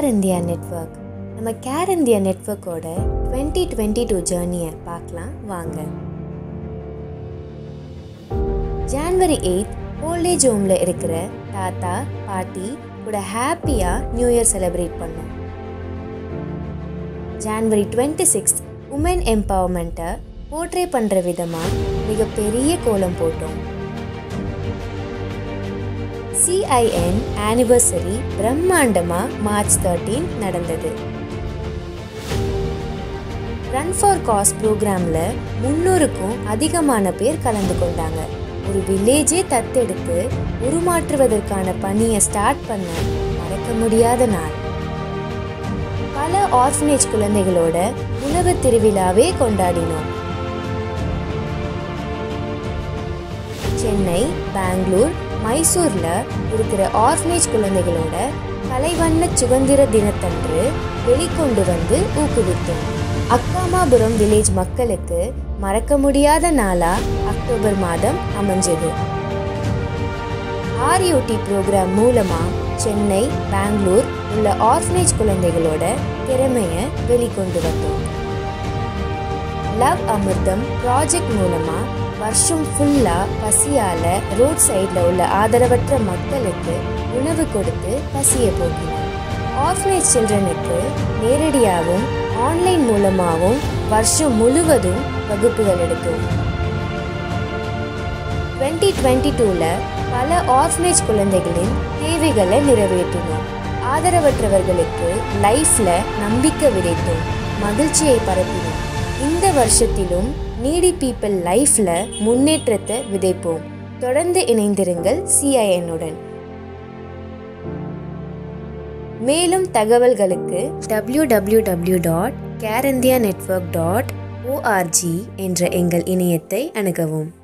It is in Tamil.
கேர் இந்தியா நெட்வொர்க் நம்ம கேர் இந்தியா நெட்வொர்க்கோட டுவெண்ட்டி டுவெண்ட்டி டூ ஜேர்னியை பார்க்கலாம் வாங்க ஜான்வரி எயித் ஓல்டேஜ் ஹோமில் இருக்கிற தாத்தா பாட்டி கூட ஹாப்பியாக நியூ இயர் செலிப்ரேட் பண்ணோம் ஜான்வரி டுவெண்ட்டி சிக்ஸ்த் உமன் எம்பவர்மெண்ட்டை போர்ட்ரே பண்ணுற விதமாக மிகப்பெரிய கோலம் போட்டோம் சிஐஎன் ஆனிவர்சரி பிரம்மாண்டமாக மார்ச் தேர்ட்டீன் நடந்தது ரன் ஃபார் காஸ் ப்ரோக்ராமில் முன்னூறுக்கும் அதிகமான பேர் கலந்து கொண்டாங்க ஒரு வில்லேஜே தத்தெடுத்து உருமாற்றுவதற்கான பணியை ஸ்டார்ட் பண்ண மறக்க முடியாத நாள் பல ஆர்ஃபனேஜ் குழந்தைகளோட உணவு திருவிழாவே கொண்டாடினோம் சென்னை பெங்களூர் மைசூர்ல இருக்கிற ஆர்ஃபனேஜ் குழந்தைகளோட கலைவண்ண சுதந்திர தினத்தன்று வெளிக்கொண்டு வந்து ஊக்குவித்தோம் அக்காமாபுரம் வில்லேஜ் மக்களுக்கு மறக்க முடியாத நாளா அக்டோபர் மாதம் அமைஞ்சது ஆர்யூடி ப்ரோக்ராம் மூலமா சென்னை பெங்களூர் உள்ள ஆர்ஃபனேஜ் குழந்தைகளோட திறமையை வெளிக்கொண்டு வந்தோம் லவ் அமிர்தம் ப்ராஜெக்ட் மூலமா வருஷம் ஃபுல்லாக பசியால் ரோட் சைடில் உள்ள ஆதரவற்ற மக்களுக்கு உணவு கொடுத்து பசியை போக்கினோம் ஆர்ஃபனேஜ் சில்ட்ரனுக்கு நேரடியாகவும் ஆன்லைன் மூலமாகவும் வருஷம் முழுவதும் வகுப்புகள் எடுத்தோம் டுவெண்ட்டி டுவெண்ட்டி டூவில் பல ஆர்ஃபனேஜ் குழந்தைகளின் தேவைகளை நிறைவேற்றினோம் ஆதரவற்றவர்களுக்கு லைஃப்பில் நம்பிக்கை விதைத்தோம் மகிழ்ச்சியை பரப்பினோம் இந்த வருஷத்திலும் நீடி பீப்பிள் லைஃப்பில் முன்னேற்றத்தை விதைப்போம் தொடர்ந்து இணைந்திருங்கள் சிஐஎன்னுடன் மேலும் தகவல்களுக்கு W W W dot Care India Network dot ORG என்ற எங்கள் இணையத்தை அணுகவும்